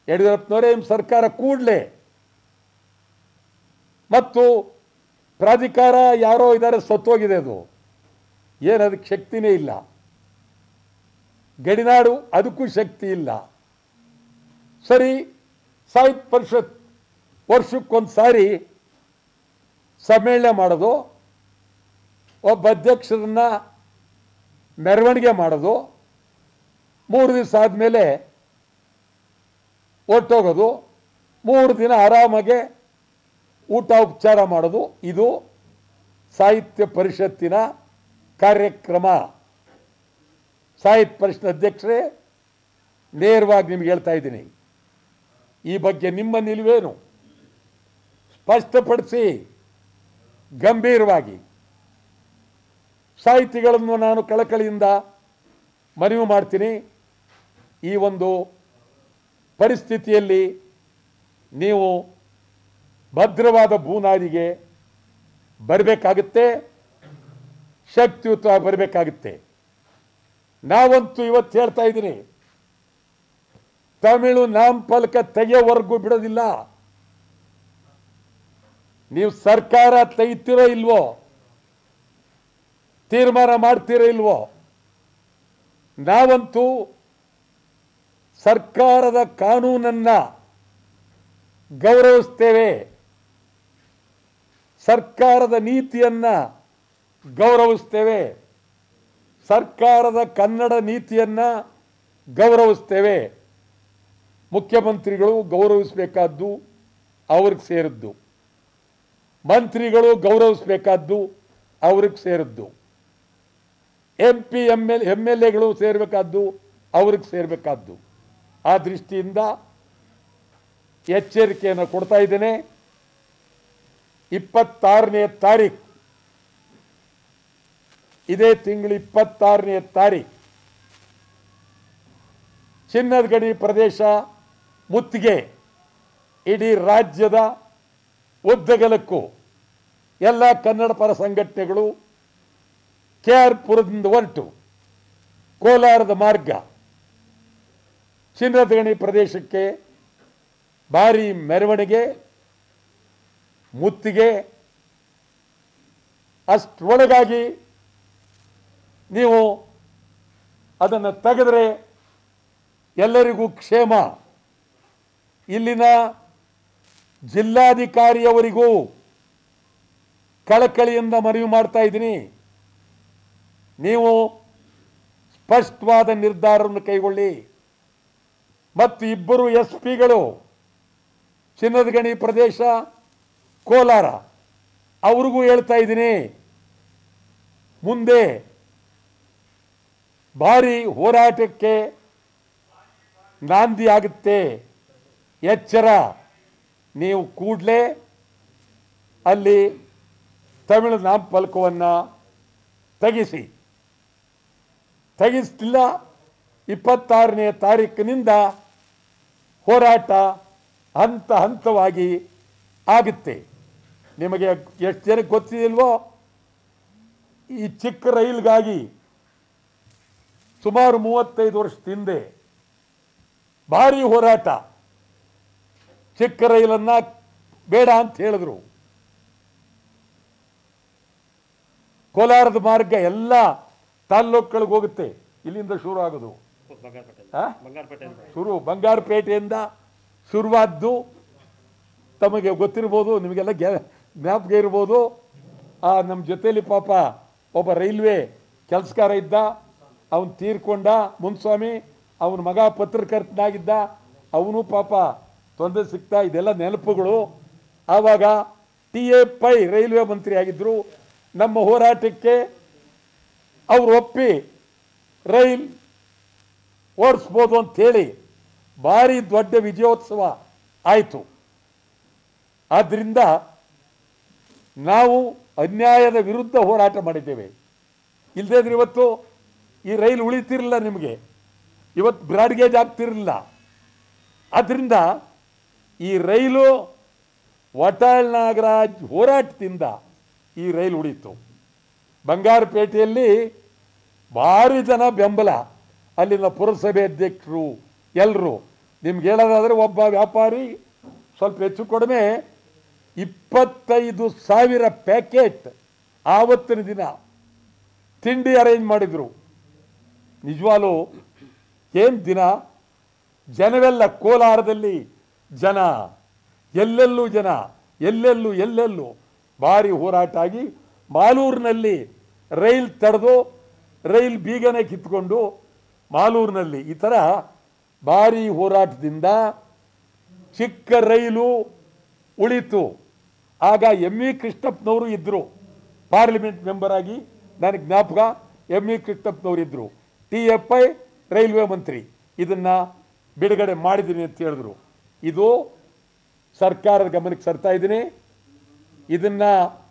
ಯಡಿಯೂರಪ್ಪನವರೇ ನಿಮ್ಮ ಸರ್ಕಾರ ಕೂಡಲೇ ಮತ್ತು ಪ್ರಾಧಿಕಾರ ಯಾರೋ ಇದ್ದಾರೆ ಸತ್ತೋಗಿದೆ ಅದು ಏನು ಅದಕ್ಕೆ ಶಕ್ತಿನೇ ಇಲ್ಲ ಗಡಿನಾಡು ಅದಕ್ಕೂ ಶಕ್ತಿ ಇಲ್ಲ ಸರಿ ಸಾಹಿತ್ಯ ಪರಿಷತ್ ವರ್ಷಕ್ಕೊಂದು ಸಾರಿ ಸಮ್ಮೇಳನ ಮಾಡೋದು ಒಬ್ಬ ಅಧ್ಯಕ್ಷರನ್ನ ಮೆರವಣಿಗೆ ಮಾಡೋದು ಮೂರು ದಿವಸ ಆದಮೇಲೆ ಹೊರ್ಟೋಗೋದು ಮೂರು ದಿನ ಆರಾಮಾಗೆ ಊಟ ಉಪಚಾರ ಮಾಡೋದು ಇದು ಸಾಹಿತ್ಯ ಪರಿಷತ್ತಿನ ಕಾರ್ಯಕ್ರಮ ಸಾಹಿತ್ಯ ಪರಿಷತ್ ಅಧ್ಯಕ್ಷರೇ ನೇರವಾಗಿ ನಿಮ್ಗೆ ಹೇಳ್ತಾ ಇದ್ದೀನಿ ಈ ಬಗ್ಗೆ ನಿಮ್ಮ ನಿಲುವೇನು ಸ್ಪಷ್ಟಪಡಿಸಿ ಗಂಭೀರವಾಗಿ ಸಾಹಿತಿಗಳನ್ನು ನಾನು ಕಳಕಳಿಯಿಂದ ಮನವಿ ಮಾಡ್ತೀನಿ ಈ ಒಂದು ಪರಿಸ್ಥಿತಿಯಲ್ಲಿ ನೀವು ಭದ್ರವಾದ ಬೂನಾದಿಗೆ ಬರಬೇಕಾಗುತ್ತೆ ಶಕ್ತಿಯುತವಾಗಿ ಬರಬೇಕಾಗುತ್ತೆ ನಾವಂತೂ ಇವತ್ತು ಹೇಳ್ತಾ ಇದ್ದೀನಿ ತಮಿಳು ನಾಮಫಲಕ ತೆಗೆಯೋವರೆಗೂ ಬಿಡೋದಿಲ್ಲ ನೀವು ಸರ್ಕಾರ ತೆಗಿತೀರೋ ಇಲ್ವೋ ತೀರ್ಮಾನ ಮಾಡ್ತೀರೋ ಇಲ್ವೋ ನಾವಂತೂ ಸರ್ಕಾರದ ಕಾನೂನನ್ನ ಗೌರವಿಸ್ತೇವೆ ಸರ್ಕಾರದ ನೀತಿಯನ್ನ ಗೌರವಿಸ್ತೇವೆ ಸರ್ಕಾರದ ಕನ್ನಡ ನೀತಿಯನ್ನ ಗೌರವಿಸ್ತೇವೆ ಮುಖ್ಯಮಂತ್ರಿಗಳು ಗೌರವಿಸಬೇಕಾದ್ದು ಅವ್ರಿಗೆ ಸೇರಿದ್ದು ಮಂತ್ರಿಗಳು ಗೌರವಿಸಬೇಕಾದ್ದು ಅವ್ರಿಗೆ ಸೇರಿದ್ದು M P M L M L ಎಗಳು ಸೇರಬೇಕಾದ್ದು ಅವ್ರಿಗೆ ಸೇರಬೇಕಾದ್ದು ಆ ದೃಷ್ಟಿಯಿಂದ ಎಚ್ಚರಿಕೆಯನ್ನು ಕೊಡ್ತಾ ಇದ್ದೇನೆ ಇಪ್ಪತ್ತಾರನೇ ತಾರೀಕು ಇದೇ ತಿಂಗಳು ಇಪ್ಪತ್ತಾರನೇ ತಾರೀಕು ಚಿನ್ನದ ಗಣಿ ಪ್ರದೇಶ ಮುತ್ತಿಗೆ ಇಡೀ ರಾಜ್ಯದ ಉದ್ದಗಲಕ್ಕೂ ಎಲ್ಲ ಕನ್ನಡ ಪರ ಸಂಘಟನೆಗಳು ಕೆ ಆರ್ ಪುರದಿಂದ ಹೊರಟು ಕೋಲಾರದ ಮಾರ್ಗ ಚಿನ್ನದ ಗಣಿ ಪ್ರದೇಶಕ್ಕೆ ಭಾರಿ ಮೆರವಣಿಗೆ ಮುತ್ತಿಗೆ ಅಷ್ಟರೊಳಗಾಗಿ ನೀವು ಅದನ್ನು ತೆಗೆದರೆ ಎಲ್ಲರಿಗೂ ಕ್ಷೇಮ ಇಲ್ಲಿನ ಜಿಲ್ಲಾಧಿಕಾರಿಯವರಿಗೂ ಕಳಕಳಿಯಿಂದ ಮನವಿ ಮಾಡ್ತಾ ಇದ್ದೀನಿ ನೀವು ಸ್ಪಷ್ಟವಾದ ನಿರ್ಧಾರವನ್ನು ಕೈಗೊಳ್ಳಿ ಮತ್ತು ಇಬ್ಬರು ಎಸ್ ಪಿಗಳು ಚಿನ್ನದ ಗಣಿ ಪ್ರದೇಶ ಕೋಲಾರ ಅವ್ರಿಗೂ ಹೇಳ್ತಾ ಇದ್ದೀನಿ ಮುಂದೆ ಭಾರಿ ಹೋರಾಟಕ್ಕೆ ನಾಂದಿ ಆಗುತ್ತೆ ಎಚ್ಚರ ನೀವು ಕೂಡಲೇ ಅಲ್ಲಿ ತಮಿಳು ನಾಮಫಲಕವನ್ನು ತೆಗಿಸಿ ತೆಗಿಸ್ತಿಲ್ಲ ಇಪ್ಪತ್ತಾರನೇ ತಾರೀಕಿನಿಂದ ಹೋರಾಟ ಹಂತ ಹಂತವಾಗಿ ಆಗುತ್ತೆ ನಿಮಗೆ ಎಷ್ಟು ಜನಕ್ಕೆ ಗೊತ್ತಿದೆಯಲ್ವೋ ಈ ಚಿಕ್ಕ ರೈಲ್ಗಾಗಿ ಸುಮಾರು ಮೂವತ್ತೈದು ವರ್ಷದ ಹಿಂದೆ ಭಾರಿ ಹೋರಾಟ ಚಿಕ್ಕ ರೈಲನ್ನ ಬೇಡ ಅಂತ ಹೇಳಿದ್ರು ಕೋಲಾರದ ಮಾರ್ಗ ಎಲ್ಲ ತಾಲ್ಲೂಕುಗಳಿಗೆ ಹೋಗುತ್ತೆ ಇಲ್ಲಿಂದ ಶುರು ಆಗೋದು ಬಂಗಾರಪೇಟೆ ಆ? ಬಂಗಾರಪೇಟೆ ಶುರು ಬಂಗಾರಪೇಟೆಯಿಂದ ಶುರುವಾದ್ದು ತಮಗೆ ಗೊತ್ತಿರ್ಬೋದು ನಿಮಗೆಲ್ಲ ಜ್ಞಾ- ಜ್ಞಾಪಕ ಇರ್ಬೋದು ಆ ನಮ್ಮ ಜೊತೆಯಲ್ಲಿ ಪಾಪ ಒಬ್ಬ ರೈಲ್ವೆ ಕೆಲಸಗಾರ ಇದ್ದ ಅವನು ತೀರ್ಕೊಂಡ ಮುನ್ಸ್ವಾಮಿ ಅವನ ಮಗ ಪತ್ರಕರ್ತನಾಗಿದ್ದ ಅವನು ಪಾಪ ತೊಂದರೆ ಸಿಗ್ತಾ ಇದೆಲ್ಲ ನೆನಪುಗಳು ಆವಾಗ ಟಿ ಎ ಪೈ ರೈಲ್ವೆ ಮಂತ್ರಿ ಆಗಿದ್ದರು ನಮ್ಮ ಹೋರಾಟಕ್ಕೆ ಅವರು ಒಪ್ಪಿ ರೈಲ್ ಓಡಿಸ್ಬೋದು ಅಂತೇಳಿ ಭಾರಿ ದೊಡ್ಡ ವಿಜಯೋತ್ಸವ ಆಯಿತು ಆದ್ದರಿಂದ ನಾವು ಅನ್ಯಾಯದ ವಿರುದ್ಧ ಹೋರಾಟ ಮಾಡಿದ್ದೇವೆ ಇಲ್ಲದೇ ಇದ್ರೆ ಇವತ್ತು ಈ ರೈಲು ಉಳಿತಿರಲಿಲ್ಲ ನಿಮಗೆ ಇವತ್ತು ಬ್ರಾಡ್ಗೇಜ್ ಆಗ್ತಿರಲಿಲ್ಲ ಆದ್ದರಿಂದ ಈ ರೈಲು ವಟಾಳ್ ನಾಗರಾಜ್ ಹೋರಾಟದಿಂದ ಈ ರೈಲು ಉಳಿತು ಬಂಗಾರಪೇಟೆಯಲ್ಲಿ ಭಾರಿ ಜನ ಬೆಂಬಲ ಅಲ್ಲಿನ ಪುರಸಭೆ ಅಧ್ಯಕ್ಷರು ಎಲ್ಲರೂ ನಿಮ್ಗೆ ಹೇಳೋದಾದರೆ ಒಬ್ಬ ವ್ಯಾಪಾರಿ ಸ್ವಲ್ಪ ಹೆಚ್ಚು ಕಡಿಮೆ ಇಪ್ಪತ್ತೈದು ಸಾವಿರ ಪ್ಯಾಕೆಟ್ ಆವತ್ತಿನ ದಿನ ತಿಂಡಿ ಅರೇಂಜ್ ಮಾಡಿದರು ನಿಜವಾಲು ಏನು ದಿನ ಜನವೆಲ್ಲ ಕೋಲಾರದಲ್ಲಿ ಜನ ಎಲ್ಲೆಲ್ಲೂ ಜನ ಎಲ್ಲೆಲ್ಲೂ ಎಲ್ಲೆಲ್ಲೂ ಭಾರಿ ಹೋರಾಟ ಆಗಿ ಮಾಲೂರಿನಲ್ಲಿ ರೈಲ್ ತಡೆದು ರೈಲ್ ಬೀಗನೆ ಕಿತ್ಕೊಂಡು ಮಾಲೂರಿನಲ್ಲಿ ಈ ಥರ ಭಾರಿ ಹೋರಾಟದಿಂದ ಚಿಕ್ಕ ರೈಲು ಉಳಿತು ಆಗ ಎಂ ಇ ಕೃಷ್ಣಪ್ಪನವರು ಇದ್ದರು ಪಾರ್ಲಿಮೆಂಟ್ ಮೆಂಬರ್ ಆಗಿ ನನಗೆ ಜ್ಞಾಪಕ ಎಂ ಇ ಕೃಷ್ಣಪ್ಪನವರು ಇದ್ದರು ಟಿ ಎಫ್ ಐ ರೈಲ್ವೆ ಮಂತ್ರಿ ಇದನ್ನು ಬಿಡುಗಡೆ ಮಾಡಿದ್ದೀನಿ ಅಂತ ಹೇಳಿದ್ರು ಇದು ಸರ್ಕಾರದ ಗಮನಕ್ಕೆ ಸರ್ತಾ ಇದ್ದೀನಿ ಇದನ್ನು